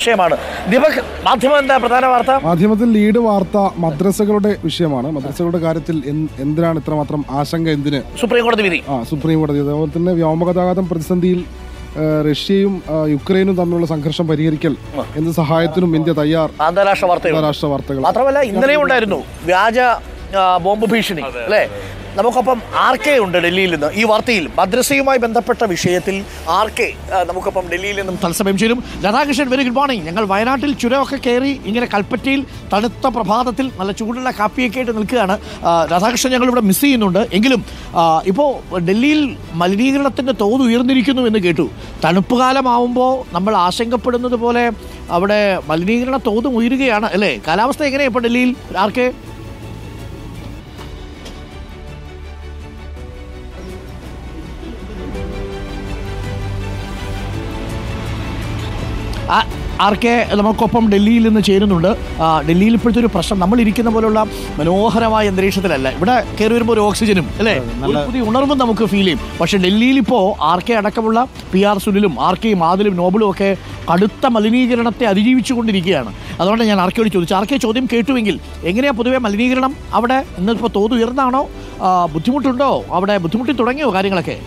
വിഷയമാണ് ദീപക് മാധ്യമം എന്താ പ്രധാന വാർത്ത മാധ്യമത്തിൽ ലീഡ് വാർത്ത മദ്രസകളുടെ വിഷയമാണ് മദ്രസകളുടെ കാര്യത്തിൽ എന്ത്- എന്തിനാണ് ഇത്രമാത്രം ആശങ്ക എന്തിന് സുപ്രീം കോടതി വിധി ആ സുപ്രീം കോടതി അതുപോലെ തന്നെ വ്യോമഗതാഗതം പ്രതിസന്ധിയിൽ ആ, റഷ്യയും ആ, യുക്രൈനും തമ്മിലുള്ള സംഘർഷം പരിഹരിക്കൽ എന്ത് സഹായത്തിനും ഇന്ത്യ തയ്യാർ അന്താരാഷ്ട്ര വാർത്തകൾ അന്താരാഷ്ട്ര വാർത്തകൾ മാത്രമല്ല ഇന്നലെയും ഉണ്ടായിരുന്നു വ്യാജ ആ, ബോംബ് ഭീഷണി അല്ലേ നമുക്കൊപ്പം ആർ കെ ഉണ്ട് ഡൽഹിയിൽ നിന്ന് ഈ വാർത്തയിൽ മദ്രസയുമായി ബന്ധപ്പെട്ട വിഷയത്തിൽ ആർ കെ ആ, നമുക്കൊപ്പം ഡൽഹിയിൽ നിന്നും തത്സമയം ചേരും രാധാകൃഷ്ണൻ വെരി ഗുഡ് മോർണിംഗ് ഞങ്ങൾ വയനാട്ടിൽ ചുരമൊക്കെ കയറി ഇങ്ങനെ കൽപ്പറ്റയിൽ തണുത്ത പ്രഭാതത്തിൽ നല്ല ചൂടുള്ള കാപ്പിയൊക്കെ ആയിട്ട് നിൽക്കുകയാണ് ആ, രാധാകൃഷ്ണൻ ഞങ്ങൾ ഇവിടെ മിസ് ചെയ്യുന്നുണ്ട് എങ്കിലും ഇപ്പോൾ ഡൽഹിയിൽ മലിനീകരണത്തിൻ്റെ തോത് ഉയർന്നിരിക്കുന്നു എന്ന് കേട്ടു തണുപ്പ് കാലമാവുമ്പോൾ നമ്മൾ ആശങ്കപ്പെടുന്നത് പോലെ അവിടെ മലിനീകരണ തോതും ഉയരുകയാണ് അല്ലേ കാലാവസ്ഥ എങ്ങനെയാണ് ഇപ്പോൾ ഡൽഹിയിൽ ആർക്കെ ആ- ആർ കെ നമുക്കൊപ്പം ഡൽഹിയിൽ നിന്ന് ചേരുന്നുണ്ട് ആ, ഡൽഹിയിൽ ഇപ്പോഴത്തെ ഒരു പ്രശ്നം നമ്മൾ ഇരിക്കുന്ന പോലുള്ള മനോഹരമായ അന്തരീക്ഷത്തിലല്ല ഇവിടെ കയറി വരുമ്പോൾ ഒരു ഓക്സിജനും അല്ലേ ഒരു പുതിയ ഉണർവും നമുക്ക് ഫീൽ ചെയ്യും പക്ഷേ ഡൽഹിയിൽ ഇപ്പോൾ ആർ കെ അടക്കമുള്ള പി ആർ സുനിലും ആർ കെയും ആദിലും നോബിളും ഒക്കെ കടുത്ത മലിനീകരണത്തെ അതിജീവിച്ചുകൊണ്ടിരിക്കുകയാണ് അതുകൊണ്ട് ഞാൻ ആർ കെയോട് ചോദിച്ചു ആർ കെ ചോദ്യം കേട്ടുവെങ്കിൽ എങ്ങനെയാണ് പൊതുവെ മലിനീകരണം അവിടെ ഇന്നിപ്പോൾ തോത് ഉയർന്നാണോ ആ, ബുദ്ധിമുട്ടുണ്ടോ അവിടെ ബുദ്ധിമുട്ടി തുടങ്ങിയോ കാര്യങ്ങളൊക്കെ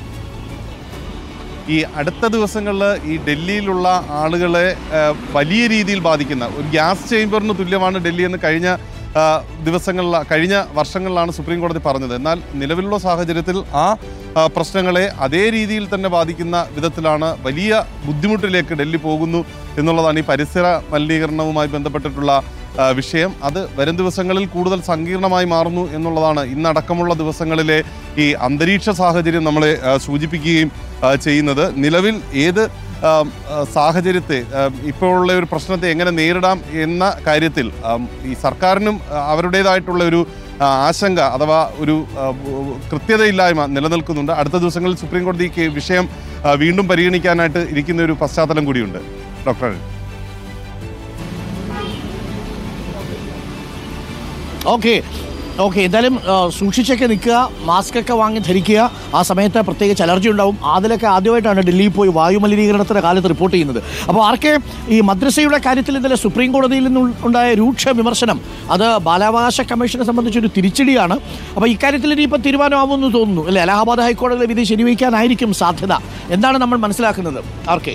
ഈ അടുത്ത ദിവസങ്ങളിൽ ഈ ഡൽഹിയിലുള്ള ആളുകളെ ആ, വലിയ രീതിയിൽ ബാധിക്കുന്ന ഒരു ഗ്യാസ് ചേംബറിന് തുല്യമാണ് ഡൽഹി എന്ന് കഴിഞ്ഞ ആ, ദിവസങ്ങളിൽ കഴിഞ്ഞ വർഷങ്ങളിലാണ് സുപ്രീം കോടതി പറഞ്ഞത് എന്നാൽ നിലവിലുള്ള സാഹചര്യത്തിൽ ആ ആ, പ്രശ്നങ്ങളെ അതേ രീതിയിൽ തന്നെ ബാധിക്കുന്ന വിധത്തിലാണ് വലിയ ബുദ്ധിമുട്ടിലേക്ക് ഡൽഹി പോകുന്നു എന്നുള്ളതാണ് ഈ പരിസര മലിനീകരണവുമായി ബന്ധപ്പെട്ടിട്ടുള്ള ആ, വിഷയം അത് വരും ദിവസങ്ങളിൽ കൂടുതൽ സങ്കീർണമായി മാറുന്നു എന്നുള്ളതാണ് ഇന്നടക്കമുള്ള ദിവസങ്ങളിലെ ഈ അന്തരീക്ഷ സാഹചര്യം നമ്മളെ ആ, സൂചിപ്പിക്കുകയും ആ, ചെയ്യുന്നത് നിലവിൽ ഏത് ആ, ആ, സാഹചര്യത്തെ ആ, ഇപ്പോഴുള്ള ഒരു പ്രശ്നത്തെ എങ്ങനെ നേരിടാം എന്ന കാര്യത്തിൽ ആ, ഈ സർക്കാരിനും ആ, അവരുടേതായിട്ടുള്ള ഒരു ആ, ആശങ്ക അഥവാ ഒരു ആ, ഉ- കൃത്യതയില്ലായ്മ നിലനിൽക്കുന്നുണ്ട് അടുത്ത ദിവസങ്ങളിൽ സുപ്രീം കോടതി ഈ കേ- വിഷയം ആ, വീണ്ടും പരിഗണിക്കാനായിട്ട് ഇരിക്കുന്ന ഒരു പശ്ചാത്തലം കൂടിയുണ്ട് ഡോക്ടർ അരുൺ. ഓക്കെ ഓക്കെ എന്തായാലും ആ, സൂക്ഷിച്ചൊക്കെ നിൽക്കുക മാസ്ക് ഒക്കെ വാങ്ങി ധരിക്കുക ആ സമയത്ത് പ്രത്യേകിച്ച് അലർജി ഉണ്ടാവും അതിലൊക്കെ ആദ്യമായിട്ടാണ് ഡൽഹിയിൽ പോയി വായു മലിനീകരണത്തിന്റെ കാലത്ത് റിപ്പോർട്ട് ചെയ്യുന്നത് അപ്പോൾ ആർക്കെ ഈ മദ്രസയുടെ കാര്യത്തിൽ ഇന്നലെ സുപ്രീം കോടതിയിൽ നിന്ന് ഉണ്ടായ രൂക്ഷ വിമർശനം അത് ബാലാവകാശ കമ്മീഷനെ സംബന്ധിച്ചൊരു തിരിച്ചടിയാണ് അപ്പോൾ ഇക്കാര്യത്തിൽ ഇനിയിപ്പോൾ തീരുമാനമാവുമെന്ന് തോന്നുന്നു അല്ലേ അലഹാബാദ് ഹൈക്കോടതിയിലെ വിധി ശരിവയ്ക്കാനായിരിക്കും സാധ്യത എന്താണ് നമ്മൾ മനസ്സിലാക്കുന്നത് ആർക്കെ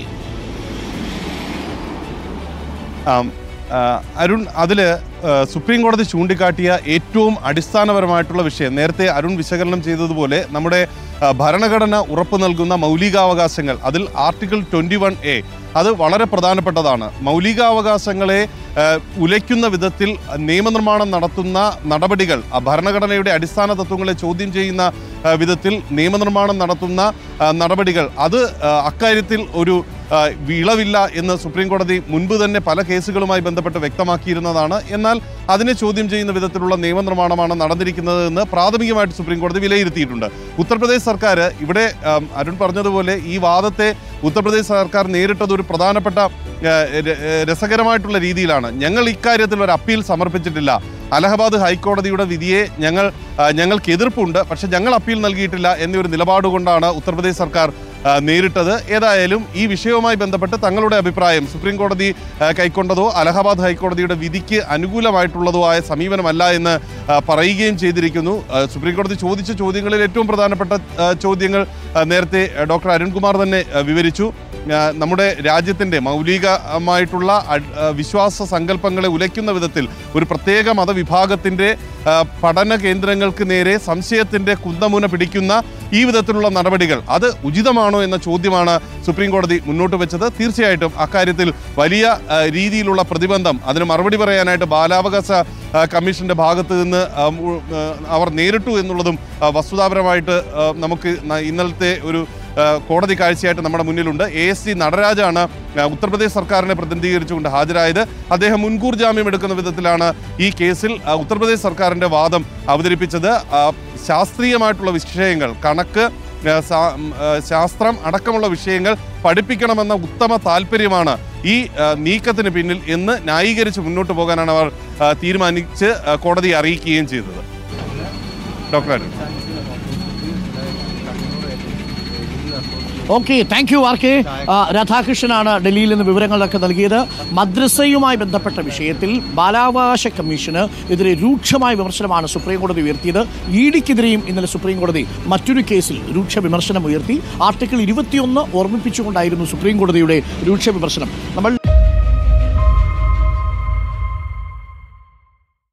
ആം, ആ, അരുൺ അതിൽ സുപ്രീം കോടതി ചൂണ്ടിക്കാട്ടിയ ഏറ്റവും അടിസ്ഥാനപരമായിട്ടുള്ള വിഷയം നേരത്തെ അരുൺ വിശകലനം ചെയ്തതുപോലെ നമ്മുടെ ആ, ഭരണഘടന ഉറപ്പു നൽകുന്ന മൗലികാവകാശങ്ങൾ അതിൽ ആർട്ടിക്കിൾ ട്വൻറ്റി വൺ എ അത് വളരെ പ്രധാനപ്പെട്ടതാണ് മൗലികാവകാശങ്ങളെ ആ, ഉലയ്ക്കുന്ന വിധത്തിൽ നിയമനിർമ്മാണം നടത്തുന്ന നടപടികൾ ആ ഭരണഘടനയുടെ അടിസ്ഥാന തത്വങ്ങളെ ചോദ്യം ചെയ്യുന്ന ആ, വിധത്തിൽ നിയമനിർമ്മാണം നടത്തുന്ന ആ, നടപടികൾ അത് ആ, അക്കാര്യത്തിൽ ഒരു ആ, ഇളവില്ല എന്ന് സുപ്രീം കോടതി മുൻപ് തന്നെ പല കേസുകളുമായി ബന്ധപ്പെട്ട് വ്യക്തമാക്കിയിരുന്നതാണ് എന്നാൽ അതിനെ ചോദ്യം ചെയ്യുന്ന വിധത്തിലുള്ള നിയമനിർമ്മാണമാണ് നടന്നിരിക്കുന്നത് എന്ന് പ്രാഥമികമായിട്ട് സുപ്രീം കോടതി വിലയിരുത്തിയിട്ടുണ്ട് ഉത്തർപ്രദേശ് സർക്കാർ ഇവിടെ ആം, അരുൺ പറഞ്ഞതുപോലെ ഈ വാദത്തെ ഉത്തർപ്രദേശ് സർക്കാർ നേരിട്ടത് ഒരു പ്രധാനപ്പെട്ട ആ, ര- രസകരമായിട്ടുള്ള രീതിയിലാണ് ഞങ്ങൾ ഇക്കാര്യത്തിൽ ഒരു അപ്പീൽ സമർപ്പിച്ചിട്ടില്ല അലഹബാദ് ഹൈക്കോടതിയുടെ വിധിയെ ഞങ്ങൾ ആ, ഞങ്ങൾക്ക് എതിർപ്പുണ്ട് പക്ഷെ ഞങ്ങൾ അപ്പീൽ നൽകിയിട്ടില്ല എന്നൊരു നിലപാട് കൊണ്ടാണ് ഉത്തർപ്രദേശ് സർക്കാർ ആ, നേരിട്ടത് ഏതായാലും ഈ വിഷയവുമായി ബന്ധപ്പെട്ട് തങ്ങളുടെ അഭിപ്രായം സുപ്രീം കോടതി ആ, കൈക്കൊണ്ടതോ അലഹബാദ് ഹൈക്കോടതിയുടെ വിധിക്ക് അനുകൂലമായിട്ടുള്ളതോ ആയ സമീപനമല്ല എന്ന് ആ, പറയുകയും ചെയ്തിരിക്കുന്നു ആ, സുപ്രീം കോടതി ചോദിച്ച ചോദ്യങ്ങളിൽ ഏറ്റവും പ്രധാനപ്പെട്ട ആ, ചോദ്യങ്ങൾ ആ, നേരത്തെ ആ, ഡോക്ടർ അരുൺകുമാർ തന്നെ ആ, വിവരിച്ചു ആ, നമ്മുടെ രാജ്യത്തിൻ്റെ മൗലികമായിട്ടുള്ള അഡ്- ആ, വിശ്വാസ സങ്കല്പങ്ങളെ ഉലയ്ക്കുന്ന വിധത്തിൽ ഒരു പ്രത്യേക മതവിഭാഗത്തിൻ്റെ ആ, പഠന കേന്ദ്രങ്ങൾക്ക് നേരെ സംശയത്തിൻ്റെ കുന്തമുന പിടിക്കുന്ന ഈ വിധത്തിലുള്ള നടപടികൾ അത് ഉചിതമാണോ എന്ന ചോദ്യമാണ് സുപ്രീം കോടതി മുന്നോട്ട് വെച്ചത് തീർച്ചയായിട്ടും അക്കാര്യത്തിൽ വലിയ ആ, രീതിയിലുള്ള പ്രതിബന്ധം അതിന് മറുപടി പറയാനായിട്ട് ബാലാവകാശ ആ, കമ്മീഷന്റെ ഭാഗത്ത് നിന്ന് ആ, മു- ആ, അവർ നേരിട്ടു എന്നുള്ളതും ആ, വസ്തുതാപരമായിട്ട് ആ, നമുക്ക് ന- ഇന്നലത്തെ ഒരു ആ, കോടതി കാഴ്ചയായിട്ട് നമ്മുടെ മുന്നിലുണ്ട് എ എസ് സി നടരാജാണ് ആ, ഉത്തർപ്രദേശ് സർക്കാരിനെ പ്രതിനിധീകരിച്ചുകൊണ്ട് ഹാജരായത് അദ്ദേഹം മുൻകൂർ ജാമ്യം എടുക്കുന്ന വിധത്തിലാണ് ഈ കേസിൽ ആ, ഉത്തർപ്രദേശ് സർക്കാരിന്റെ വാദം അവതരിപ്പിച്ചത് ആ, ശാസ്ത്രീയമായിട്ടുള്ള വിഷയങ്ങൾ കണക്ക് ആ, സാ- ഉം, ആ, ശാസ്ത്രം അടക്കമുള്ള വിഷയങ്ങൾ പഠിപ്പിക്കണമെന്ന ഉത്തമ താല്പര്യമാണ് ഈ ആ, നീക്കത്തിന് പിന്നിൽ എന്ന് ന്യായീകരിച്ച് മുന്നോട്ട് പോകാനാണ് അവർ ആ, തീരുമാനിച്ച് ആ, കോടതിയെ അറിയിക്കുകയും ചെയ്തത് doctor Arun okay thank you R K ആ, രാധാകൃഷ്ണനാണ് ഡൽഹിയിൽ നിന്ന് വിവരങ്ങളൊക്കെ നൽകിയത് മദ്രസയുമായി ബന്ധപ്പെട്ട വിഷയത്തിൽ ബാലാവകാശ കമ്മീഷന് എതിരെ രൂക്ഷമായ വിമർശനമാണ് സുപ്രീം കോടതി ഉയർത്തിയത് ഇ ഡിക്കെതിരെയും ഇന്നലെ സുപ്രീം കോടതി മറ്റൊരു കേസിൽ രൂക്ഷ വിമർശനം ഉയർത്തി ആർട്ടിക്കിൾ ഇരുപത്തിയൊന്ന് ഓർമ്മിപ്പിച്ചുകൊണ്ടായിരുന്നു സുപ്രീം കോടതിയുടെ രൂക്ഷ വിമർശനം നമ്മൾ